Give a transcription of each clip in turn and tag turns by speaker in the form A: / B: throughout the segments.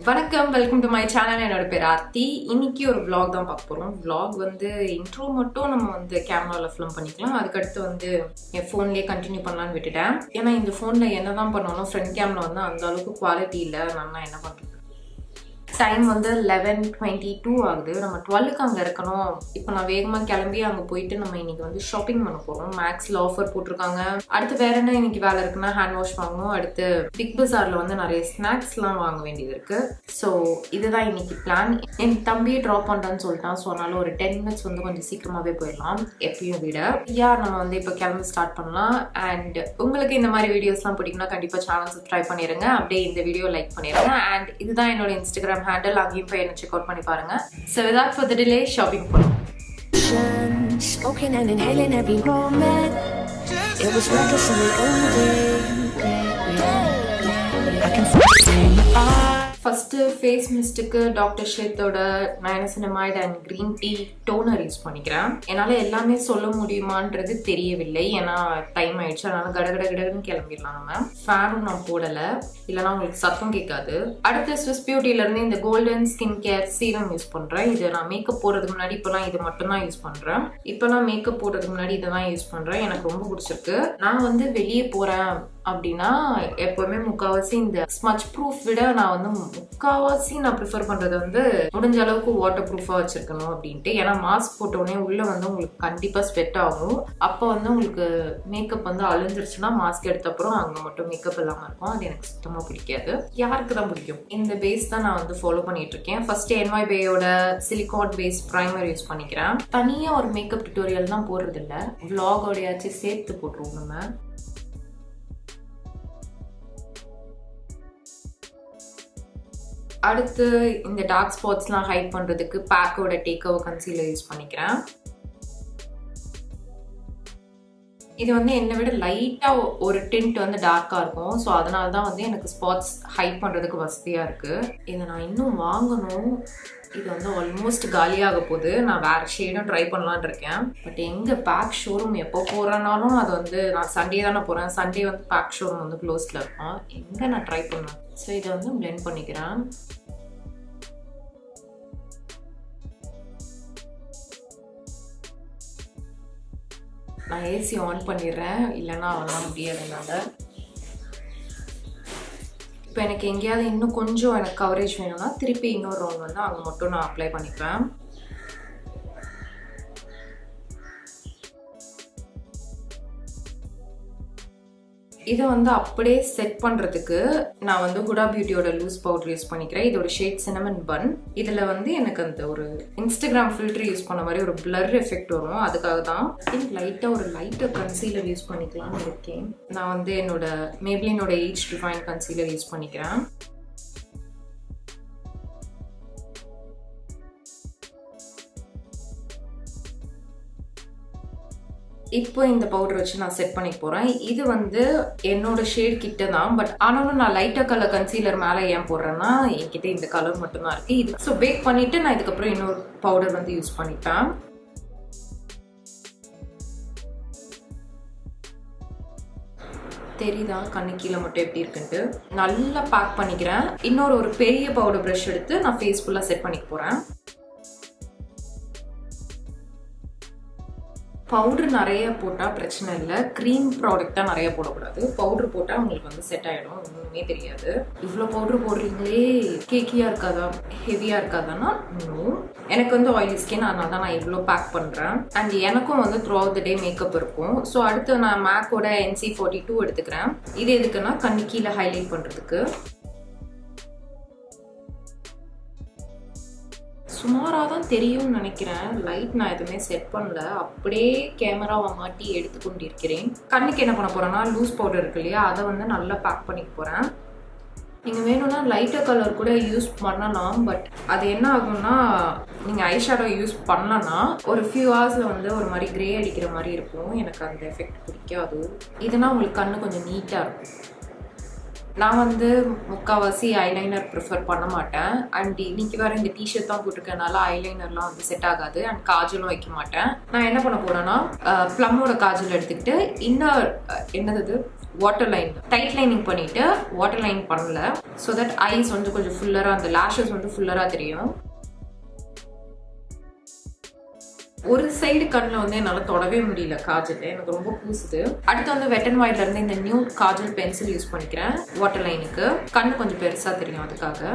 A: வணக்கம் welcome to my channel என்னோட பேர் ஆர்த்தி இன்னைக்கு ஒரு vlog தான் பார்க்க போறோம் vlog வந்து இன்ட்ரோ மட்டும் நம்ம வந்து கேமரால ஃபிலிம் பண்ணிக்கலாம் அதுக்கடுத்து வந்து என் ஃபோன்லயே கண்டினியூ பண்ணலாம்னு விட்டுட்டேன் ஏன்னா இந்த ஃபோன்ல என்னதான் பண்ணாலும் ஃப்ரண்ட் கேமரா வந்து அந்த அளவுக்கு குவாலிட்டி இல்லை நான் என்ன பண்றது டைம் வந்து லெவன் டுவெண்ட்டி டூ ஆகுது நம்ம டுவெல்லுக்கு அங்கே இருக்கணும் இப்போ நான் வேகமாக கிளம்பி அங்கே போயிட்டு நம்ம இன்னைக்கு வந்து ஷாப்பிங் பண்ண போகிறோம் மேக்ஸில் ஆஃபர் போட்டிருக்காங்க அடுத்து வேற என்ன இன்னைக்கு வேலை இருக்குன்னா ஹேண்ட் வாஷ் வாங்கணும் அடுத்து பிக் பஜாரில் வந்து நிறைய ஸ்நாக்ஸ்லாம் வாங்க வேண்டியது இருக்கு ஸோ இதுதான் இன்னைக்கு பிளான் என் தம்பியை ட்ராப் பண்ணுறேன்னு சொல்லிட்டான் ஸோ அதனால ஒரு டென் மினிட்ஸ் வந்து கொஞ்சம் சீக்கிரமாகவே போயிடலாம் எப்பயும் விட யா நம்ம வந்து இப்போ கிளம்பி ஸ்டார்ட் பண்ணலாம் அண்ட் உங்களுக்கு இந்த மாதிரி வீடியோஸ்லாம் பிடிக்கும்னா கண்டிப்பாக சேனல் சப்ஸ்கிரைப் பண்ணிடுங்க அப்படியே இந்த வீடியோ லைக் பண்ணிடுங்க அண்ட் இதுதான் என்னோட இன்ஸ்டாகிராம் ஹேண்டில் அங்கேயும் போய் என்ன செக் அவுட் பண்ணி பாருங்க so without for the delay shopping போகலாம்
B: Smoking and inhaling every moment. It was reckless and we owned it. I can feel it in your eyes.
A: First face மிஸ்ட்டுக்கு doctor ஷேத்தோட niacinamide and green tea toner use பண்ணிக்கிறேன் என்னால் எல்லாமே சொல்ல முடியுமான்றது தெரியவில்லை ஏன்னா time ஆயிடுச்சு அதனால கட கட கடன்னு கிளம்பிடலாம் நம்ம ஃபேனும் நான் போடலை இல்லைன்னா உங்களுக்கு சத்தம் கேட்காது அடுத்து ஸ்விஸ் பியூட்டிலேருந்து இந்த golden skin care serum use பண்ணுறேன் இது நான் மேக்கப் போடுறதுக்கு முன்னாடி இப்போலாம் இது மட்டும் தான் யூஸ் பண்ணுறேன் இப்போலாம் மேக்கப் போடுறதுக்கு முன்னாடி இதை தான் யூஸ் பண்ணுறேன் எனக்கு ரொம்ப பிடிச்சிருக்கு நான் வந்து வெளியே போகிறேன் அப்படின்னா எப்பவுமே முக்காவாசி இந்த ஸ்மச் ப்ரூஃப் விட நான் வந்து முக்காவாசி நான் ப்ரிஃபர் பண்றது வந்து முடிஞ்ச அளவுக்கு வாட்டர் ப்ரூஃபா வச்சிருக்கணும் அப்படின்ட்டு ஏன்னா மாஸ்க் போட்ட உடனே உள்ள வந்து உங்களுக்கு கண்டிப்பா ஸ்வெட் ஆகும் அப்போ வந்து உங்களுக்கு மேக்கப் வந்து அழிஞ்சிருச்சுன்னா மாஸ்க் எடுத்த அப்புறம் அங்க மட்டும் மேக்கப் இல்லாம இருக்கும் அது எனக்கு சுத்தமா பிடிக்காது யாருக்கு தான் பிடிக்கும் இந்த பேஸ் தான் நான் வந்து ஃபாலோ பண்ணிட்டு இருக்கேன் ஃபர்ஸ்ட் என்வாய் பேயோட சிலிகான் பேஸ் ப்ரைமர் யூஸ் பண்ணிக்கிறேன் தனியா ஒரு மேக்கப் டியூட்டோரியல் தான் போடுறது இல்ல விளாகோடையாச்சும் சேர்த்து போட்டுருவோம் நம்ம அடுத்து இந்த டார்க் ஸ்பாட்ஸ்லாம் ஹைட் பண்ணுறதுக்கு பேக்கோட டேக் ஓவர் கன்சீலர் யூஸ் பண்ணிக்கிறேன் இது வந்து என்னை விட லைட்டாக ஒரு டிண்ட் வந்து டார்க்காக இருக்கும் ஸோ அதனால தான் வந்து எனக்கு ஸ்பாட்ஸ் ஹைட் பண்ணுறதுக்கு வசதியாக இருக்குது இதை நான் இன்னும் வாங்கணும் இது வந்து ஆல்மோஸ்ட் காலியாக போகுது நான் வேறு ஷேடும் ட்ரை பண்ணலான் இருக்கேன் பட் எங்கே பேக் ஷோரூம் எப்போ போகிறேனாலும் அது வந்து நான் சண்டே தானே போகிறேன் சண்டே வந்து பேக் ஷோரூம் வந்து க்ளோஸில் இருக்கும் எங்கே நான் ட்ரை பண்ணுவேன் ஸோ இதை வந்து பிளெண்ட் பண்ணிக்கிறேன் நான் ஏசி ஆன் பண்ணிடுறேன் இல்லைன்னா அதெல்லாம் முடியாது என்னால் இப்போ எனக்கு எங்கேயாவது இன்னும் கொஞ்சம் எனக்கு கவரேஜ் வேணும்னா திருப்பி இன்னொரு ரவுண்ட் வந்து அங்கே மட்டும் நான் அப்ளை பண்ணிப்பேன் இதை வந்து அப்படியே செட் பண்ணுறதுக்கு நான் வந்து ஹுடா பியூட்டியோட லூஸ் பவுடர் யூஸ் பண்ணிக்கிறேன் இதோட ஷேட் சினமன் பன் இதில் வந்து எனக்கு அந்த ஒரு இன்ஸ்டாகிராம் ஃபில்டர் யூஸ் பண்ண மாதிரி ஒரு பிளர் எஃபெக்ட் வரும் அதுக்காக தான் திங்க் லைட்டாக ஒரு லைட்டாக கன்சீலர் யூஸ் பண்ணிக்கலாம்னு இருக்கேன் நான் வந்து என்னோட மேப்ளினோட ஏஜ் டிஃபைன் கன்சீலர் யூஸ் பண்ணிக்கிறேன் இப்போ இந்த பவுடர் வச்சு நான் செட் பண்ணிக்க போறேன் இது வந்து என்னோட ஷேட் கிட்ட தான் பட் ஆனாலும் நான் லைட்டா கலர் கன்சீலர் மேல ஏன் போடுறேன்னா என்கிட்ட இந்த கலர் மட்டும் தான் இருக்கு இது ஸோ பேக் பண்ணிட்டு நான் இதுக்கப்புறம் இன்னொரு பவுடர் வந்து யூஸ் பண்ணிப்பேன் தெரியுதா கண்ணு கீழே மட்டும் எப்படி இருக்குன்ட்டு நல்லா பேக் பண்ணிக்கிறேன் இன்னொரு ஒரு பெரிய பவுடர் ப்ரஷ் எடுத்து நான் ஃபேஸ் ஃபுல்லாக செட் பண்ணிக்க போறேன் பவுடர் நிறைய போட்டால் பிரச்சனை இல்லை க்ரீம் ப்ராடக்டாக நிறைய போடக்கூடாது பவுடர் போட்டால் உங்களுக்கு வந்து செட் ஆகிடும் ஒன்றுமே தெரியாது இவ்வளோ பவுடர் போடுறீங்களே கேக்கியாக இருக்காதா ஹெவியாக இருக்காதான்னா இன்னும் எனக்கு வந்து ஆயிலி ஸ்கின் அதனால தான் நான் இவ்வளோ பேக் பண்ணுறேன் அண்ட் எனக்கும் வந்து throughout the day makeup இருக்கும் ஸோ அடுத்து நான் மேக்கோட என்சி ஃபார்ட்டி டூ எடுத்துக்கிறேன் இது எதுக்குன்னா கண்ணு கீழே ஹைலைட் பண்ணுறதுக்கு சுமாராக தான் தெரியும்னு நினைக்கிறேன் லைட் நான் எதுவுமே செட் பண்ணல அப்படியே கேமராவை மாட்டி எடுத்து கொண்டிருக்கிறேன் கண்ணுக்கு என்ன பண்ண போறேன்னா லூஸ் பவுடர் இருக்கு இல்லையா அதை வந்து நல்லா பேக் பண்ணிக்க போகிறேன் நீங்கள் வேணும்னா லைட்டர் கலர் கூட யூஸ் பண்ணலாம் பட் அது என்ன ஆகும்னா நீங்கள் ஐஷேடோ யூஸ் பண்ணலன்னா ஒரு ஃபியூ ஹவர்ஸில் வந்து ஒரு மாதிரி கிரே அடிக்கிற மாதிரி இருக்கும் எனக்கு அந்த எஃபெக்ட் பிடிக்காது இதுனா உங்களுக்கு கண்ணு கொஞ்சம் நீட்டாக இருக்கும் நான் வந்து முக்கால்வாசி ஐலைனர் ப்ரிஃபர் பண்ண மாட்டேன் அண்ட் இன்னைக்கு வேற இந்த டிஷர்ட் தான் போட்டிருக்கனால ஐலைனர்லாம் வந்து செட் ஆகாது அண்ட் காஜலும் வைக்க மாட்டேன் நான் என்ன பண்ண போறேன்னா ப்ளம்மோட காஜல் எடுத்துக்கிட்டு இன்னர் என்னது இது வாட்டர் லைன் டைட் லைனிங் பண்ணிட்டு வாட்டர் லைன் பண்ணல ஸோ தட் ஐஸ் வந்து கொஞ்சம் ஃபுல்லராக அந்த லேஷஸ் வந்து ஃபுல்லராக தெரியும் ஒரு சைடு கண்ணில் வந்து என்னால் தொடவே முடியல காஜல் எனக்கு ரொம்ப பூசுது அடுத்து வந்து வெட் அண்ட் ஒயிட்ல இருந்து இந்த நியூ காஜல் பென்சில் யூஸ் பண்ணிக்கிறேன் வாட்டர் லைனுக்கு கண்ணு கொஞ்சம் பெருசாக தெரியும் அதுக்காக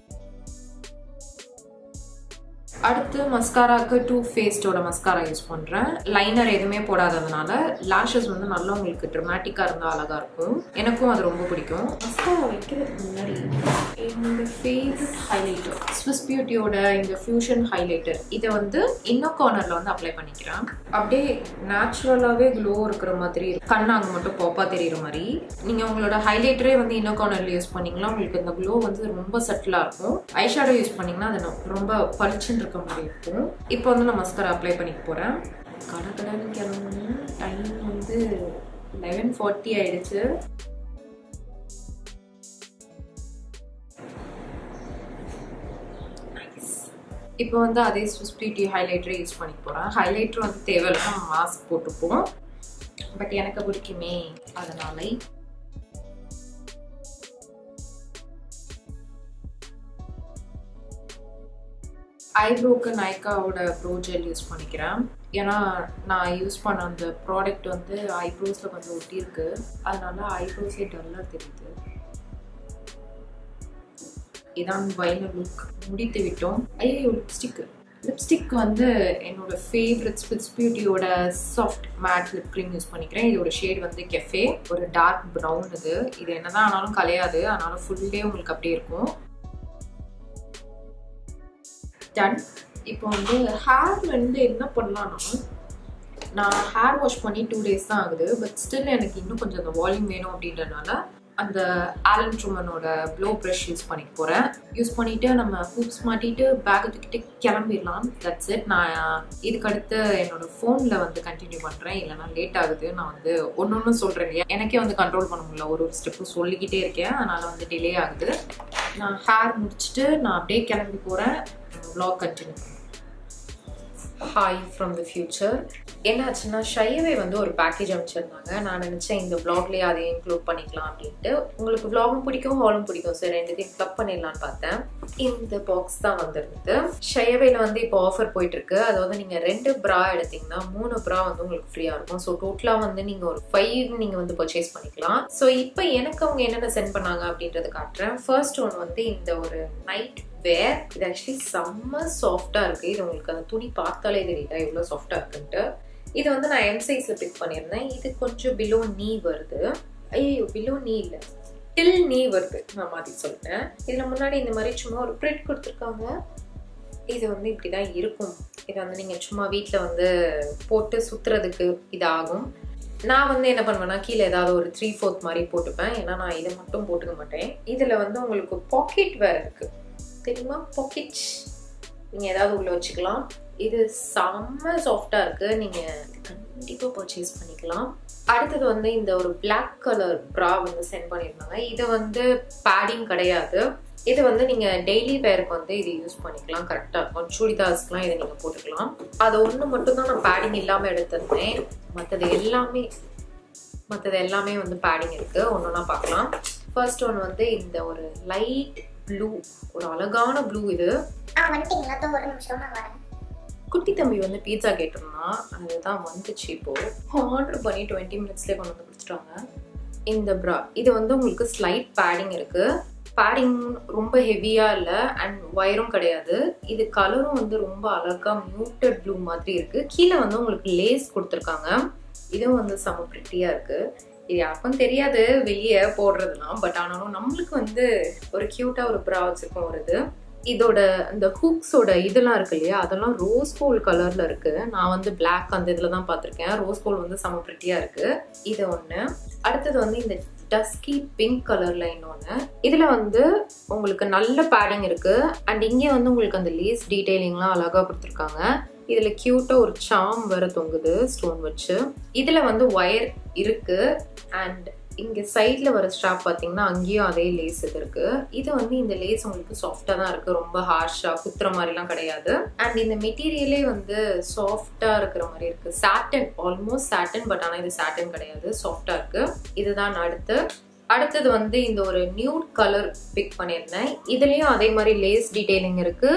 A: அடுத்து மஸ்காராக்கு டூ ஃபேஸ்டோட மஸ்காரா யூஸ் பண்ணுறேன் லைனர் எதுவுமே போடாததுனால லேஷஸ் வந்து நல்லா உங்களுக்கு ட்ரமாட்டிக்காக இருந்தால் அழகாக இருக்கும் எனக்கும் அது ரொம்ப பிடிக்கும் மஸ்காரா வைக்கிறதுக்கு முன்னாடி என்னோட ஃபேவரட் ஹைலைட்டர் ஸ்விஸ் பியூட்டியோட இந்த ஃபியூஷன் ஹைலைட்டர் இதை வந்து இன்னோ கார்னரில் வந்து அப்ளை பண்ணிக்கிறேன் அப்படியே நேச்சுரலாகவே க்ளோ இருக்கிற மாதிரி கண்ணு அங்கே மட்டும் பாப்பா தெரியுற மாதிரி நீங்கள் உங்களோட ஹைலைட்டரே வந்து இன்னோ கார்னரில் யூஸ் பண்ணிங்கன்னா உங்களுக்கு இந்த க்ளோ வந்து ரொம்ப சட்டிலாக இருக்கும் ஐஷேடோ யூஸ் பண்ணிங்கன்னா அது ரொம்ப பளிச்சுன்னு இருக்க மாதிரி இருக்கும் இப்போ வந்து நான் மஸ்கரா அப்ளை பண்ணிக்க போகிறேன் கடை கடைன்னு கிளம்பணும் டைம் வந்து லெவன் ஃபார்ட்டி ஆயிடுச்சு இப்போ வந்து அதே ஸ்விஸ் பியூட்டி ஹைலைட்டரை யூஸ் பண்ணி போகிறேன் ஹைலைட்டர் வந்து தேவையில்லை மாஸ்க் போட்டுப்போம் பட் எனக்கு பிடிக்குமே அதனால ஐப்ரோக்கு நைக்காவோட ப்ரோ ஜெல் யூஸ் பண்ணிக்கிறேன் ஏன்னா நான் யூஸ் பண்ண அந்த ப்ராடக்ட் வந்து ஐப்ரோஸில் கொஞ்சம் ஒட்டியிருக்கு அதனால ஐப்ரோஸே டல்லாக தெரியுது இதான் ஃபைனல் லுக் முடித்து விட்டோம் ஐயோ லிப்ஸ்டிக் லிப்ஸ்டிக் வந்து என்னோட ஃபேவரட் ஸ்பிட்ஸ் பியூட்டியோட soft matte lip cream use பண்ணிக்கிறேன் இதோட ஷேட் வந்து கெஃபே ஒரு டார்க் ப்ரௌன் இது இது என்னதான் ஆனாலும் கலையாது அதனால ஃபுல் டே உங்களுக்கு அப்படியே இருக்கும் டன் இப்போ வந்து ஹேர் வந்து என்ன பண்ணலாம்னா நான் ஹேர் வாஷ் பண்ணி டூ டேஸ் தான் ஆகுது பட் ஸ்டில் எனக்கு இன்னும் கொஞ்சம் அந்த வால்யூம் வேணும் அப்படின்றனால அந்த ஆலன் ட்ரூமனோட ப்ளோ ப்ரஷ் யூஸ் பண்ணிக்க போகிறேன் யூஸ் பண்ணிவிட்டு நம்ம ஹூப்ஸ் மாட்டிட்டு பேக்கை தூக்கிட்டு கிளம்பிடலாம் தட்ஸ் இட் நான் இதுக்கு அடுத்து என்னோட ஃபோனில் வந்து கண்டினியூ பண்ணுறேன் இல்லைனா லேட் ஆகுது நான் வந்து ஒன்று ஒன்று சொல்கிறேன் இல்லையா எனக்கே வந்து கண்ட்ரோல் பண்ண முடியல ஒரு ஒரு ஸ்டெப்பும் சொல்லிக்கிட்டே இருக்கேன் அதனால் வந்து டிலே ஆகுது நான் ஹேர் முடிச்சுட்டு நான் அப்படியே கிளம்பி போகிறேன் vlog continue hi from the future என்னாச்சுன்னா ஷையவே வந்து ஒரு பேக்கேஜ் அமைச்சிருந்தாங்க நான் நினச்சேன் இந்த வ்ளாக்லேயே அதை இன்க்ளூட் பண்ணிக்கலாம் அப்படின்ட்டு உங்களுக்கு வ்ளாகும் பிடிக்கும் ஹாலும் பிடிக்கும் சரி ரெண்டுத்தையும் கிளப் பண்ணிடலான்னு பார்த்தேன் இந்த பாக்ஸ் தான் வந்திருந்தது ஷையவேல வந்து இப்போ ஆஃபர் போயிட்டு இருக்கு அதாவது நீங்கள் ரெண்டு ப்ரா எடுத்தீங்கன்னா மூணு ப்ரா வந்து உங்களுக்கு ஃப்ரீயாக இருக்கும் ஸோ டோட்டலாக வந்து நீங்கள் ஒரு ஃபைவ் நீங்கள் வந்து பர்ச்சேஸ் பண்ணிக்கலாம் ஸோ இப்போ எனக்கு அவங்க என்னென்ன சென்ட் பண்ணாங்க அப்படின்றத காட்டுறேன் ஃபர்ஸ்ட் ஒன் வந்து இந்த ஒரு நைட் வேர் இது ஆக்சுவலி செம்ம சாஃப்டா இருக்கு இது உங்களுக்கு அந்த துணி பார்த்தாலே தெரியல எவ்வளோ சாஃப்டா இருக்குன்ட்டு இது வந்து நான் எம் சைஸ்ல பிக் பண்ணியிருந்தேன் இது கொஞ்சம் பிலோ நீ வருது ஐயோ பிலோ நீ இல்லை டில் நீ வருது நான் மாதிரி சொல்லிட்டேன் இதுல முன்னாடி இந்த மாதிரி சும்மா ஒரு பிரிண்ட் கொடுத்துருக்காங்க இது வந்து இப்படிதான் இருக்கும் இதை வந்து நீங்க சும்மா வீட்டில் வந்து போட்டு சுத்துறதுக்கு இது ஆகும் நான் வந்து என்ன பண்ணுவேன்னா கீழே ஏதாவது ஒரு த்ரீ ஃபோர்த் மாதிரி போட்டுப்பேன் ஏன்னா நான் இதை மட்டும் போட்டுக்க மாட்டேன் இதில் வந்து உங்களுக்கு பாக்கெட் வேற இருக்கு தெரியுமா பாக்கெட் நீங்கள் ஏதாவது உள்ள வச்சுக்கலாம் இது செம்ம சாஃப்டாக இருக்குது நீங்கள் கண்டிப்பாக பர்ச்சேஸ் பண்ணிக்கலாம் அடுத்தது வந்து இந்த ஒரு பிளாக் கலர் ப்ரா வந்து சென்ட் பண்ணியிருந்தாங்க இது வந்து பேடிங் கிடையாது இது வந்து நீங்கள் டெய்லி வேருக்கு வந்து இது யூஸ் பண்ணிக்கலாம் கரெக்டாக இருக்கும் சுடிதார்ஸ்க்குலாம் இதை நீங்கள் போட்டுக்கலாம் அது ஒன்று மட்டும் தான் நான் பேடிங் இல்லாமல் எடுத்திருந்தேன் மற்றது எல்லாமே மற்றது எல்லாமே வந்து பேடிங் இருக்குது ஒன்று ஒன்றா பார்க்கலாம் ஃபர்ஸ்ட் ஒன் வந்து இந்த ஒரு லைட் ப்ளூ ஒரு அழகான ப்ளூ இது
C: ஆ வந்துட்டீங்களா தோ ஒரு நிமிஷம் நான் வரேன்
A: குட்டி தம்பி வந்து பீட்சா கேட்டிருந்தான் அதுதான் வந்துச்சு இப்போ ஆர்டர் பண்ணி டுவெண்ட்டி மினிட்ஸ்லேயே கொண்டு வந்து கொடுத்துட்டாங்க இந்த ப்ரா இது வந்து உங்களுக்கு ஸ்லைட் பேடிங் இருக்கு பேடிங் ரொம்ப ஹெவியா இல்லை அண்ட் ஒயரும் கிடையாது இது கலரும் வந்து ரொம்ப அழகா மியூட்டட் ப்ளூ மாதிரி இருக்கு கீழே வந்து உங்களுக்கு லேஸ் கொடுத்துருக்காங்க இதுவும் வந்து செம ப்ரிட்டியா இருக்கு இது யாருக்கும் தெரியாது வெளியே போடுறதுலாம் பட் ஆனாலும் நம்மளுக்கு வந்து ஒரு கியூட்டா ஒரு ப்ரா வச்சிருக்கோம் ஒரு இது இதோட அந்த ஹூக்ஸோட இதெல்லாம் இருக்கு இல்லையா அதெல்லாம் ரோஸ் கோல்ட் கலர்ல இருக்கு நான் வந்து பிளாக் அந்த இதுல தான் பார்த்துருக்கேன் ரோஸ் கோல்ட் வந்து செம ப்ரிட்டியா இருக்கு இது ஒன்று அடுத்தது வந்து இந்த டஸ்கி பிங்க் கலர்ல இன்னொன்று இதுல வந்து உங்களுக்கு நல்ல பேடிங் இருக்கு அண்ட் இங்கே வந்து உங்களுக்கு அந்த லேஸ் டீடைலிங்லாம் அழகா கொடுத்துருக்காங்க இதுல கியூட்டா ஒரு சாம் வேற தொங்குது ஸ்டோன் வச்சு இதுல வந்து ஒயர் இருக்கு அண்ட் இங்கே சைடில் வர ஸ்ட்ராப் பார்த்தீங்கன்னா அங்கேயும் அதே லேஸ் இது இருக்கு இது வந்து இந்த லேஸ் உங்களுக்கு சாஃப்டாக தான் இருக்கு ரொம்ப ஹார்ஷாக குத்துற மாதிரிலாம் கிடையாது அண்ட் இந்த மெட்டீரியலே வந்து சாஃப்டாக இருக்கிற மாதிரி இருக்கு சாட்டன் ஆல்மோஸ்ட் சாட்டன் பட் ஆனால் இது சாட்டன் கிடையாது சாஃப்டாக இருக்கு இதுதான் அடுத்து அடுத்தது வந்து இந்த ஒரு நியூட் கலர் பிக் பண்ணியிருந்தேன் இதுலயும் அதே மாதிரி லேஸ் டீடைலிங் இருக்கு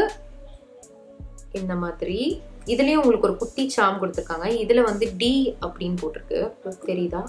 A: இந்த மாதிரி இதுலயும் உங்களுக்கு ஒரு குட்டி சாம் கொடுத்துருக்காங்க இதுல வந்து டி அப்படின்னு போட்டிருக்கு தெரியுதா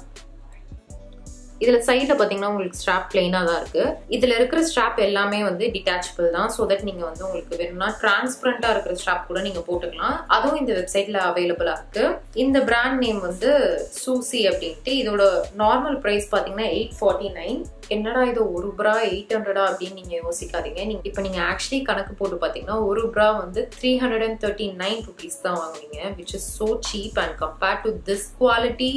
A: இதுல சைட்ல பாத்தீங்கன்னா உங்களுக்கு ஸ்ட்ராப் பிளைனா தான் இருக்கு இதுல இருக்கிற ஸ்ட்ராப் எல்லாமே வந்து டிட்டாச்சபிள் தான் ஸோ தட் நீங்க வந்து உங்களுக்கு வேணும்னா டிரான்ஸ்பரண்டா இருக்கிற ஸ்ட்ராப் கூட நீங்க போட்டுக்கலாம் அதுவும் இந்த வெப்சைட்ல அவைலபிளா இருக்கு இந்த பிராண்ட் நேம் வந்து சூசி அப்படின்ட்டு இதோட நார்மல் பிரைஸ் பாத்தீங்கன்னா எயிட் ஃபார்ட்டி நைன் என்னடா இது ஒரு ப்ரா எயிட் ஹண்ட்ரடா அப்படின்னு நீங்க யோசிக்காதீங்க நீங்க இப்போ நீங்க ஆக்சுவலி கணக்கு போட்டு பாத்தீங்கன்னா ஒரு ப்ரா வந்து three hundred and thirty nine rupees தான் வாங்குவீங்க which is so cheap and compared to this quality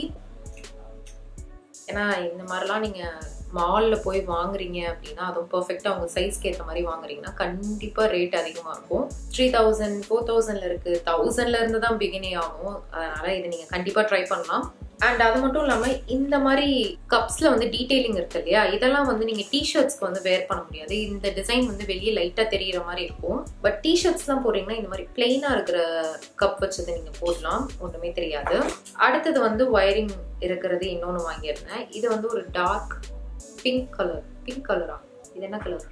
A: ஏன்னா இந்த மாதிரிலாம் நீங்கள் மாலில் போய் வாங்குறீங்க அப்படின்னா அதுவும் பர்ஃபெக்டாக உங்கள் சைஸ்க்கு ஏற்ற மாதிரி வாங்குறீங்கன்னா கண்டிப்பாக ரேட் அதிகமாக இருக்கும் த்ரீ தௌசண்ட் ஃபோர் தௌசண்ட்ல இருக்குது தௌசண்ட்ல இருந்து தான் பிகினே ஆகும் அதனால இதை நீங்கள் கண்டிப்பாக ட்ரை பண்ணலாம் அண்ட் அது மட்டும் இல்லாமல் இந்த மாதிரி கப்ஸில் வந்து டீடைலிங் இருக்கு இல்லையா இதெல்லாம் வந்து நீங்கள் டிஷர்ட்ஸ்க்கு வந்து வேர் பண்ண முடியாது இந்த டிசைன் வந்து வெளியே லைட்டாக தெரியிற மாதிரி இருக்கும் பட் டிஷர்ட்ஸ்லாம் போடுறீங்கன்னா இந்த மாதிரி பிளெயினாக இருக்கிற கப் வச்சது நீங்கள் போடலாம் ஒன்றுமே தெரியாது அடுத்தது வந்து ஒயரிங் இருக்கிறது இன்னொன்று வாங்கியிருந்தேன் இது வந்து ஒரு டார்க் பிங்க் கலர் பிங்க் கலரா இது என்ன கலர்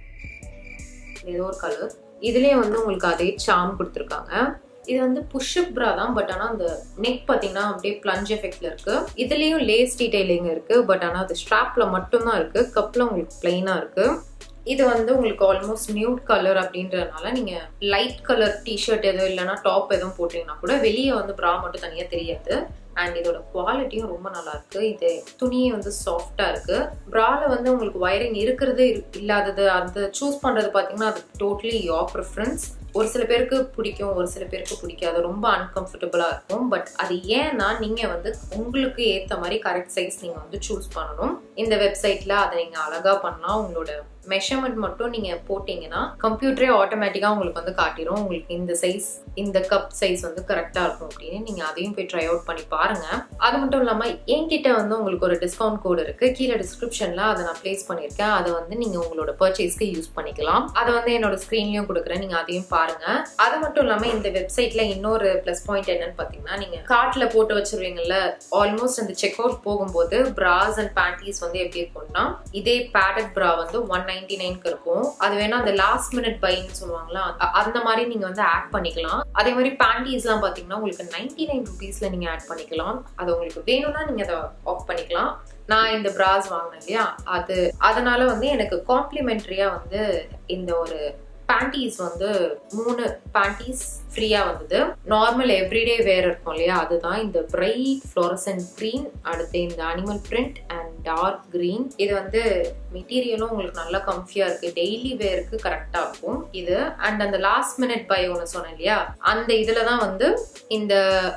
A: ஏதோ ஒரு கலர் இதுலேயே வந்து உங்களுக்கு அதே சாம் கொடுத்துருக்காங்க இது வந்து புஷ்அப் ப்ரா தான் பட் ஆனால் அந்த நெக் பார்த்தீங்கன்னா அப்படியே பிளஞ்ச் எஃபெக்ட்ல இருக்கு இதுலேயும் லேஸ் டீடைலிங் இருக்கு பட் ஆனால் அது ஸ்ட்ராப்ல மட்டும்தான் இருக்கு கப்ல உங்களுக்கு பிளைனா இருக்கு இது வந்து உங்களுக்கு ஆல்மோஸ்ட் நியூட் கலர் அப்படின்றதுனால நீங்க லைட் கலர் டிஷர்ட் எதுவும் இல்லைன்னா டாப் எதுவும் போட்டீங்கன்னா கூட வெளியே வந்து ப்ரா மட்டும் தனியாக தெரியாது அண்ட் இதோட குவாலிட்டியும் ரொம்ப நல்லா இருக்கு இது துணியே வந்து சாஃப்டா இருக்கு ப்ரால வந்து உங்களுக்கு வயரிங் இருக்கிறது இல்லாதது அந்த சூஸ் பண்றது பாத்தீங்கன்னா அது டோட்டலி யோர் ப்ரிஃபரன்ஸ் ஒரு சில பேருக்கு பிடிக்கும் ஒரு சில பேருக்கு பிடிக்காது ரொம்ப அன்கம்ஃபர்டபுளா இருக்கும் பட் அது ஏன்னா நீங்க வந்து உங்களுக்கு ஏத்த மாதிரி கரெக்ட் சைஸ் நீங்க வந்து சூஸ் பண்ணணும் இந்த வெப்சைட்ல அதை நீங்க அழகா பண்ணலாம் உங்களோட மெஷர்மெண்ட் மட்டும் நீங்க போட்டீங்கன்னா கம்ப்யூட்டரே ஆட்டோமேட்டிக்கா உங்களுக்கு வந்து காட்டிடும் உங்களுக்கு இந்த சைஸ் இந்த கப் சைஸ் வந்து கரெக்டா இருக்கும் அப்படின்னு நீங்க அதையும் போய் ட்ரை அவுட் பண்ணி பாருங்க அது மட்டும் இல்லாம என்கிட்ட வந்து உங்களுக்கு ஒரு டிஸ்கவுண்ட் கோட் இருக்கு கீழே டிஸ்கிரிப்ஷன்ல அதை நான் பிளேஸ் பண்ணிருக்கேன் அதை வந்து நீங்க உங்களோட பர்ச்சேஸ்க்கு யூஸ் பண்ணிக்கலாம் அதை வந்து என்னோட ஸ்கிரீன்லயும் கொடுக்குறேன் நீங்க அதையும் பாருங்க அது மட்டும் இல்லாம இந்த வெப்சைட்ல இன்னொரு பிளஸ் பாயிண்ட் என்னன்னு பாத்தீங்கன்னா நீங்க கார்ட்ல போட்டு வச்சிருவீங்கல்ல ஆல்மோஸ்ட் அந்த செக் அவுட் போகும்போது பிராஸ் அண்ட் பேண்டீஸ் வந்து எப்படி இருக்கும்னா இதே பேடட் பிரா வந்து ஒன் நைன்டி நைன்க்கு இருக்கும் அது வேணா அந்த லாஸ்ட் மினிட் பைன்னு சொல்லுவாங்களா அ- அந்த மாதிரி நீங்க வந்து ஆட் பண்ணிக்கலாம் அதே மாதிரி பேண்டீஸ்லாம் பாத்தீங்கன்னா உங்களுக்கு நைன்டி நைன் ருபீஸ்ல நீங்க ஆட் பண்ணிக்கலாம் அது உங்களுக்கு வேணும்னா நீங்க அதை ஆஃப் பண்ணிக்கலாம் நான் இந்த பிராஸ் வாங்கினேன் இல்லையா அது அதனால வந்து எனக்கு காம்ப்ளிமெண்ட்ரியா வந்து இந்த ஒரு பேண்டீஸ் வந்து மூணு பேண்டீஸ் ஃப்ரீயா வந்தது நார்மல் எவ்ரிடே வேர் இருக்கும் இல்லையா அதுதான் இந்த பிரைட் ஃப்ளோரசன்ட் க்ரீன் அடுத்து இந்த animal print and dark green இது வந்து மெட்டீரியலும் உங்களுக்கு நல்லா கம்ஃபியா இருக்கு டெய்லி வேருக்கு கரெக்டா இருக்கும் இது அண்ட் அந்த லாஸ்ட் மினிட் பை ஒன்று சொன்னேன் இல்லையா அந்த இதுல தான் வந்து இந்த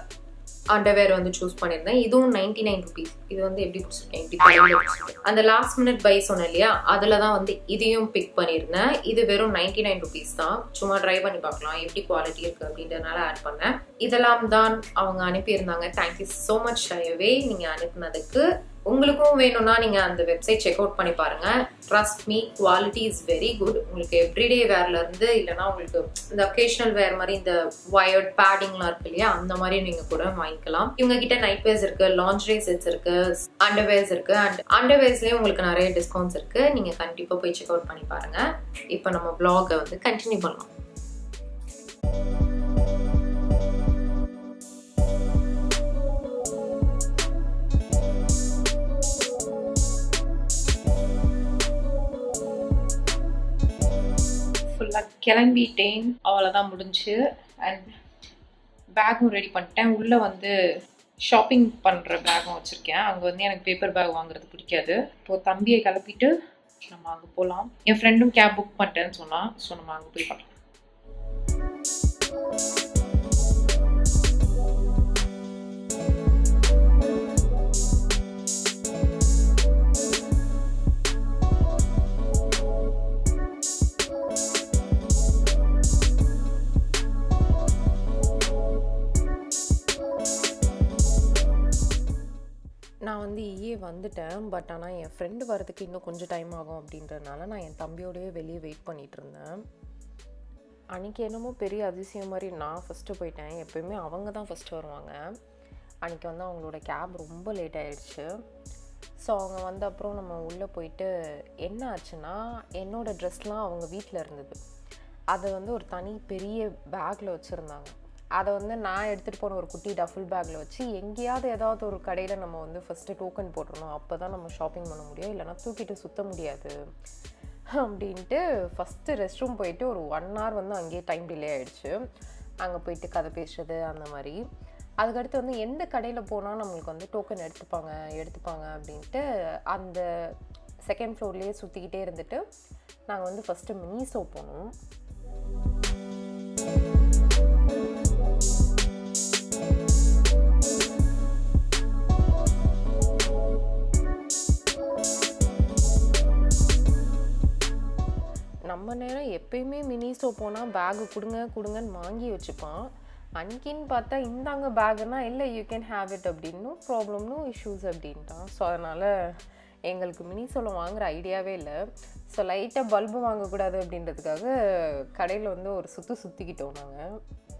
A: அண்டர்வேர் வந்து சூஸ் பண்ணியிருந்தேன் இதுவும் நைன்டி நைன் ருபீஸ் இது வந்து எப்படி பிடிச்சிருக்கேன் இப்படி தலையில பிடிச்சிருக்கேன். அந்த லாஸ்ட் மினிட் பை சொன்னேன் இல்லையா அதில் தான் வந்து இதையும் பிக் பண்ணியிருந்தேன் இது வெறும் நைன்டி நைன் ருபீஸ் தான் சும்மா ட்ரை பண்ணி பார்க்கலாம் எப்படி குவாலிட்டி இருக்கு அப்படின்றதுனால ஆட் பண்ணேன் இதெல்லாம் தான் அவங்க அனுப்பியிருந்தாங்க தேங்க்யூ ஸோ மச் ஷயவே நீங்கள் அனுப்புனதுக்கு உங்களுக்கும் வேணும்னா நீங்க அந்த வெப்சைட் செக் அவுட் பண்ணி பாருங்க trust me quality is very good உங்களுக்கு எவ்ரிடே வேர்ல இருந்து இல்லைன்னா உங்களுக்கு இந்த ஒகேஷனல் வேர் மாதிரி இந்த வயர்ட் பேடிங்லாம் இருக்கு இல்லையா அந்த மாதிரி நீங்க கூட வாங்கிக்கலாம் இவங்க கிட்ட நைட் வேர்ஸ் இருக்கு லாண்ட்ரி செட்ஸ் இருக்கு அண்டர்வேர்ஸ் இருக்கு அண்ட் அண்டர்வேர்ஸ்லயும் உங்களுக்கு நிறைய டிஸ்கவுண்ட்ஸ் இருக்கு நீங்க கண்டிப்பா போய் செக் அவுட் பண்ணி பாருங்க இப்போ நம்ம vlog-அ வந்து கண்டினியூ பண்ணலாம் ஃபுல்லாக கிளம்பிட்டேன் அவ்வளோதான் முடிஞ்சு அண்ட் பேக்கும் ரெடி பண்ணிட்டேன் உள்ளே வந்து ஷாப்பிங் பண்ணுற பேக்கும் வச்சுருக்கேன் அங்கே வந்து எனக்கு பேப்பர் பேக் வாங்குறது பிடிக்காது இப்போ தம்பியை கிளப்பிட்டு நம்ம அங்கே போகலாம் என் ஃப்ரெண்டும் கேப் புக் பண்ணிட்டேன்னு சொன்னான் ஸோ நம்ம அங்கே போய் பார்க்கலாம் நான் வந்து ஈயே வந்துட்டேன் பட் ஆனால் என் ஃப்ரெண்டு வரதுக்கு இன்னும் கொஞ்சம் டைம் ஆகும் அப்படின்றதுனால நான் என் தம்பியோடய வெளியே வெயிட் பண்ணிகிட்டு இருந்தேன் அன்றைக்கி என்னமோ பெரிய அதிசயம் மாதிரி நான் ஃபஸ்ட்டு போயிட்டேன் எப்போயுமே அவங்க தான் ஃபஸ்ட்டு வருவாங்க அன்றைக்கி வந்து அவங்களோட கேப் ரொம்ப லேட் ஆகிடுச்சு ஸோ அவங்க வந்த அப்புறம் நம்ம உள்ளே போயிட்டு என்ன ஆச்சுன்னா என்னோடய ட்ரெஸ்லாம் அவங்க வீட்டில் இருந்தது அதை வந்து ஒரு தனி பெரிய பேக்கில் வச்சுருந்தாங்க அதை வந்து நான் எடுத்துகிட்டு போன ஒரு குட்டி டஃபுல் பேக்கில் வச்சு எங்கேயாவது ஏதாவது ஒரு கடையில் நம்ம வந்து ஃபஸ்ட்டு டோக்கன் போட்டுருணும் அப்போ தான் நம்ம ஷாப்பிங் பண்ண முடியும் இல்லைனா தூக்கிட்டு சுற்ற முடியாது அப்படின்ட்டு ஃபஸ்ட்டு ரெஸ்ட் ரூம் போயிட்டு ஒரு ஒன் ஹவர் வந்து அங்கேயே டைம் டிலே ஆகிடுச்சு அங்கே போயிட்டு கதை பேசுறது அந்த மாதிரி அதுக்கடுத்து வந்து எந்த கடையில் போனால் நம்மளுக்கு வந்து டோக்கன் எடுத்துப்பாங்க எடுத்துப்பாங்க அப்படின்ட்டு அந்த செகண்ட் ஃப்ளோர்லேயே சுற்றிக்கிட்டே இருந்துட்டு நாங்கள் வந்து ஃபஸ்ட்டு மினிசோ போனோம் நம்ம நேரம் எப்பயுமே மினிசோ போனால் பேகு கொடுங்க கொடுங்கன்னு வாங்கி வச்சுப்பான் அன்கின்னு பார்த்தா இந்தாங்க பேகுனா இல்லை யூ கேன் ஹேவ் இட் அப்படின்னும் ப்ராப்ளம்னும் இஷ்யூஸ் அப்படின்ட்டான் ஸோ அதனால் எங்களுக்கு மினிசோவில் வாங்குகிற ஐடியாவே இல்லை ஸோ லைட்டாக பல்பு வாங்கக்கூடாது அப்படின்றதுக்காக கடையில் வந்து ஒரு சுற்று சுற்றிக்கிட்டோம் நாங்கள்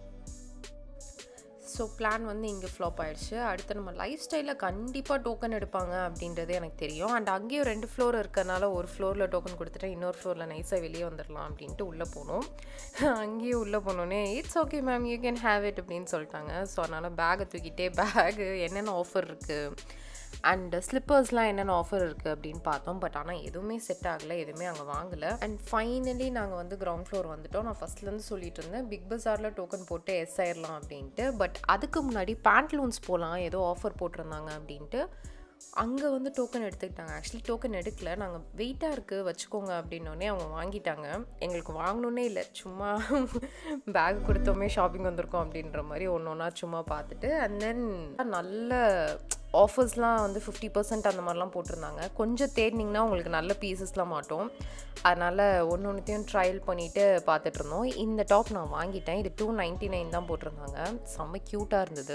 A: ஸோ பிளான் வந்து இங்கே ஃப்ளாப் ஆயிடுச்சு அடுத்து நம்ம லைஃப் ஸ்டைலில் கண்டிப்பாக டோக்கன் எடுப்பாங்க அப்படின்றது எனக்கு தெரியும் அண்ட் அங்கேயும் ரெண்டு ஃப்ளோர் இருக்கறனால ஒரு ஃப்ளோரில் டோக்கன் கொடுத்துட்டு இன்னொரு ஃப்ளோரில் நைஸாக வெளியே வந்துடலாம் அப்படின்ட்டு உள்ளே போனோம் அங்கேயும் உள்ளே போனோன்னே it's okay ma'am you can have it அப்படின்னு சொல்லிட்டாங்க ஸோ அதனால் பேகை தூக்கிட்டே பேகு என்னென்ன ஆஃபர் இருக்குது அண்ட் ஸ்லிப்பர்ஸ்லாம் என்னென்ன ஆஃபர் இருக்குது அப்படின்னு பார்த்தோம் பட் ஆனால் எதுவுமே செட் ஆகலை எதுவுமே அங்கே வாங்கலை அண்ட் ஃபைனலி நாங்கள் வந்து கிரவுண்ட் ஃப்ளோர் வந்துட்டோம் நான் ஃபஸ்ட்லேருந்து சொல்லிட்டு இருந்தேன் பிக் பஸாரில் டோக்கன் போட்டு எஸ் ஆயிடலாம் அப்படின்ட்டு பட் அதுக்கு முன்னாடி பேண்ட்லூன்ஸ் போகலாம் ஏதோ ஆஃபர் போட்டிருந்தாங்க அப்படின்ட்டு அங்கே வந்து டோக்கன் எடுத்துக்கிட்டாங்க ஆக்சுவலி டோக்கன் எடுக்கல நாங்கள் வெயிட்டாக இருக்குது வச்சுக்கோங்க அப்படின்னோடனே அவங்க வாங்கிட்டாங்க எங்களுக்கு வாங்கணுன்னே இல்லை சும்மா பேக் கொடுத்தோமே ஷாப்பிங் வந்திருக்கோம் அப்படின்ற மாதிரி ஒன்று ஒன்றா சும்மா பார்த்துட்டு அண்ட் தென் நல்ல ஆஃபர்ஸ்லாம் வந்து ஃபிஃப்டி பர்சன்ட் அந்த மாதிரிலாம் போட்டிருந்தாங்க கொஞ்சம் தேடினீங்கன்னா உங்களுக்கு நல்ல பீசஸ்லாம் மாட்டோம் அதனால் ஒன்று ஒன்றுத்தையும் ட்ரையல் பண்ணிவிட்டு பார்த்துட்டு இருந்தோம் இந்த டாப் நான் வாங்கிட்டேன் இது டூ நைன்ட்டி நைன் தான் போட்டிருந்தாங்க செம்ம க்யூட்டாக இருந்தது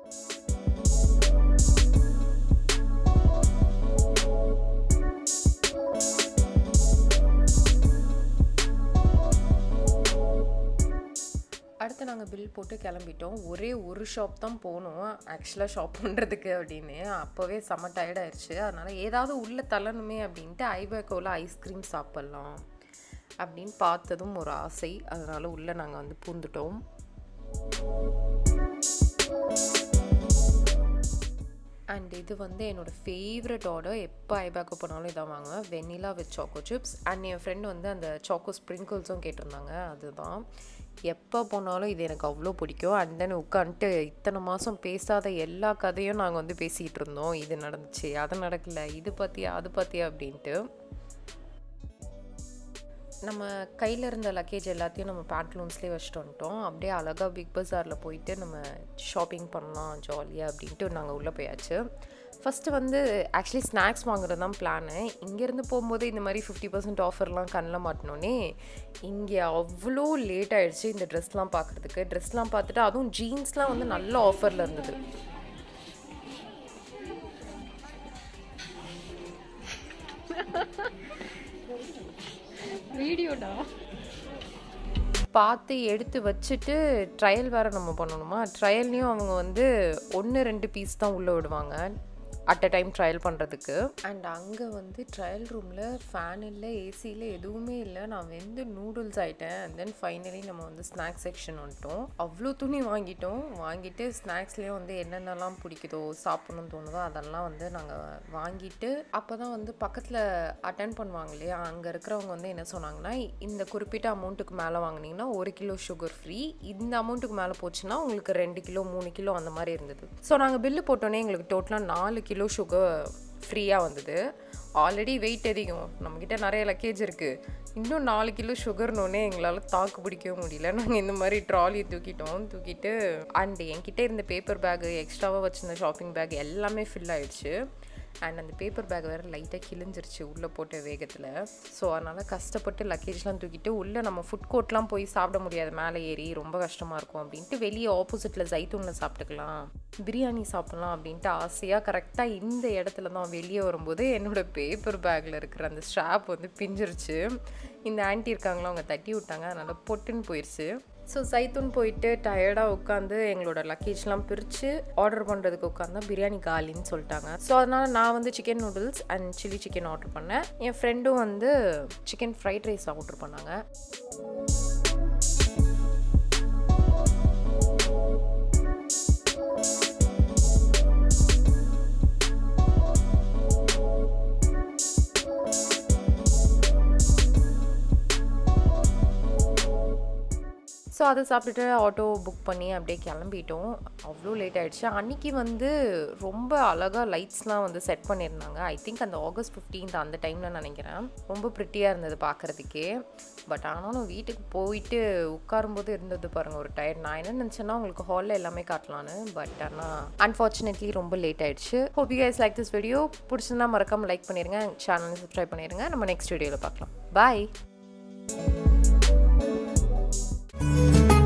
A: அடுத்து நாங்கள் பில் போட்டு கிளம்பிட்டோம் ஒரே ஒரு ஷாப் தான் போனோம் ஆக்சுவலாக ஷாப் பண்ணுறதுக்கு அப்படின்னு அப்போவே செம்ம டயர்டாயிருச்சு அதனால் ஏதாவது உள்ளே தள்ளணுமே அப்படின்ட்டு ஐபேக்கோவில் ஐஸ்கிரீம் சாப்பிட்லாம் அப்படின்னு பார்த்ததும் ஒரு ஆசை அதனால் உள்ளே நாங்கள் வந்து பூந்துட்டோம் அண்ட் இது வந்து என்னோடய ஃபேவரட் ஆர்டர் எப்போ ஐபேக்கோ போனாலும் இதான் வாங்குவேன் vanilla with choco chips and என் ஃப்ரெண்ட் வந்து அந்த சாக்கோ ஸ்ப்ரிங்கிள்ஸும் கேட்டிருந்தாங்க அதுதான் எப்போ போனாலும் இது எனக்கு அவ்வளோ பிடிக்கும் அண்ட் தென் உட்காந்துட்டு இத்தனை மாதம் பேசாத எல்லா கதையும் நாங்கள் வந்து பேசிகிட்டு இருந்தோம் இது நடந்துச்சு அது நடக்கல இது பார்த்தியா அது பார்த்தியா அப்படின்ட்டு நம்ம கையில் இருந்த லக்கேஜ் எல்லாத்தையும் நம்ம பேண்ட்லூன்ஸ்லேயே வச்சுட்டு வந்துட்டோம் அப்படியே அழகாக பிக் பஸாரில் போயிட்டு நம்ம ஷாப்பிங் பண்ணலாம் ஜாலியாக அப்படின்ட்டு நாங்கள் உள்ளே போயாச்சு ஃபஸ்ட்டு வந்து ஆக்சுவலி ஸ்நாக்ஸ் வாங்குறது தான் பிளானு இங்கேருந்து போகும்போது இந்த மாதிரி ஃபிஃப்டி பர்சன்ட் ஆஃபர்லாம் கண்ணில் மாட்டினோன்னே இங்கே அவ்வளோ லேட் ஆகிடுச்சு இந்த ட்ரெஸ்லாம் பார்க்குறதுக்கு ட்ரெஸ்லாம் பார்த்துட்டு அதுவும் ஜீன்ஸ்லாம் வந்து நல்ல ஆஃபரில் இருந்தது
D: வீடியோடா
A: பார்த்து எடுத்து வச்சுட்டு ட்ரையல் வேறு நம்ம பண்ணணுமா ட்ரையல்லையும் அவங்க வந்து ஒன்று ரெண்டு பீஸ் தான் உள்ளே விடுவாங்க அட் அ டைம் ட்ரையல் பண்ணுறதுக்கு அண்ட் அங்கே வந்து ட்ரையல் ரூமில் ஃபேன் இல்லை ஏசி இல்லை எதுவுமே இல்லை நான் வெந்து நூடுல்ஸ் ஆகிட்டேன் அண்ட் தென் ஃபைனலி நம்ம வந்து ஸ்நாக்ஸ் செக்ஷன் வந்துட்டோம் அவ்வளோ துணி வாங்கிட்டோம் வாங்கிட்டு ஸ்நாக்ஸ்லேயும் வந்து என்னென்னலாம் பிடிக்குதோ சாப்பிடணும்னு தோணுதோ அதெல்லாம் வந்து நாங்கள் வாங்கிட்டு அப்போ தான் வந்து பக்கத்தில் அட்டன் பண்ணுவாங்க இல்லையா அங்கே இருக்கிறவங்க வந்து என்ன சொன்னாங்கன்னா இந்த குறிப்பிட்ட அமௌண்ட்டுக்கு மேலே வாங்கினீங்கன்னா ஒரு கிலோ சுகர் ஃப்ரீ இந்த அமௌண்ட்டுக்கு மேலே போச்சுன்னா உங்களுக்கு ரெண்டு கிலோ மூணு கிலோ அந்த மாதிரி இருந்தது ஸோ நாங்கள் பில்லு போட்டோன்னே எங்களுக்கு டோட்டலாக நாலு கிலோ சுகர் ஃப்ரீயாக வந்தது ஆல்ரெடி வெயிட் அதிகம் நம்மக்கிட்ட நிறைய லக்கேஜ் இருக்குது இன்னும் நாலு கிலோ சுகர்னோடனே எங்களால் தாக்கு பிடிக்கவே முடியல நாங்கள் இந்த மாதிரி ட்ராலி தூக்கிட்டோம் தூக்கிட்டு அண்ட் என்கிட்ட இருந்த பேப்பர் பேக்கு எக்ஸ்ட்ராவாக வச்சுருந்த ஷாப்பிங் பேக் எல்லாமே ஃபில் ஆயிடுச்சு அண்ட் அந்த பேப்பர் பேக் வேறு லைட்டாக கிழிஞ்சிருச்சு உள்ளே போட்ட வேகத்தில் ஸோ அதனால் கஷ்டப்பட்டு லக்கேஜ்லாம் தூக்கிட்டு உள்ளே நம்ம ஃபுட் கோர்ட்லாம் போய் சாப்பிட முடியாது மேலே ஏறி ரொம்ப கஷ்டமாக இருக்கும் அப்படின்ட்டு வெளியே ஆப்போசிட்டில் ஜைத்தூனில் சாப்பிட்டுக்கலாம் பிரியாணி சாப்பிட்லாம் அப்படின்ட்டு ஆசையாக கரெக்டாக இந்த இடத்துல தான் வெளியே வரும்போது என்னோடய பேப்பர் பேக்கில் இருக்கிற அந்த ஸ்ட்ராப் வந்து பிஞ்சிருச்சு இந்த ஆன்ட்டி இருக்காங்களா அவங்க தட்டி விட்டாங்க அதனால் பொட்டுன்னு போயிடுச்சு ஸோ சைத்தூன் போயிட்டு டயர்டாக உட்காந்து எங்களோட லக்கேஜ்லாம் பிரித்து ஆர்டர் பண்ணுறதுக்கு உட்காந்தா பிரியாணி காலின்னு சொல்லிட்டாங்க ஸோ அதனால் நான் வந்து chicken noodles and chilli chicken order பண்ணேன் என் ஃப்ரெண்டும் வந்து சிக்கன் ஃப்ரைட் ரைஸ் ஆர்டர் பண்ணாங்க ஸோ அதை சாப்பிட்டுட்டு ஆட்டோ புக் பண்ணி அப்படியே கிளம்பிட்டோம் அவ்வளோ லேட் ஆகிடுச்சு அன்றைக்கி வந்து ரொம்ப அழகாக லைட்ஸ்லாம் வந்து செட் பண்ணியிருந்தாங்க ஐ திங்க் அந்த ஆகஸ்ட் ஃபிஃப்டீன்த் அந்த டைமில் நினைக்கிறேன் ரொம்ப ப்ரிட்டியாக இருந்தது பார்க்குறதுக்கே பட் ஆனாலும் வீட்டுக்கு போயிட்டு உட்காரும்போது இருந்தது பாருங்கள் ஒரு டயர் நான் என்ன நினச்சேன்னா உங்களுக்கு ஹாலில் எல்லாமே காட்டலான்னு பட் ஆனால் அன்ஃபார்ச்சுனேட்லி ரொம்ப லேட் ஆயிடுச்சு hope you guys like this video பிடிச்சிருந்தா மறக்காமல் லைக் பண்ணிடுங்க சேனல் சப்ஸ்கிரைப் பண்ணிடுங்க நம்ம நெக்ஸ்ட் வீடியோவில் பார்க்கலாம் பாய்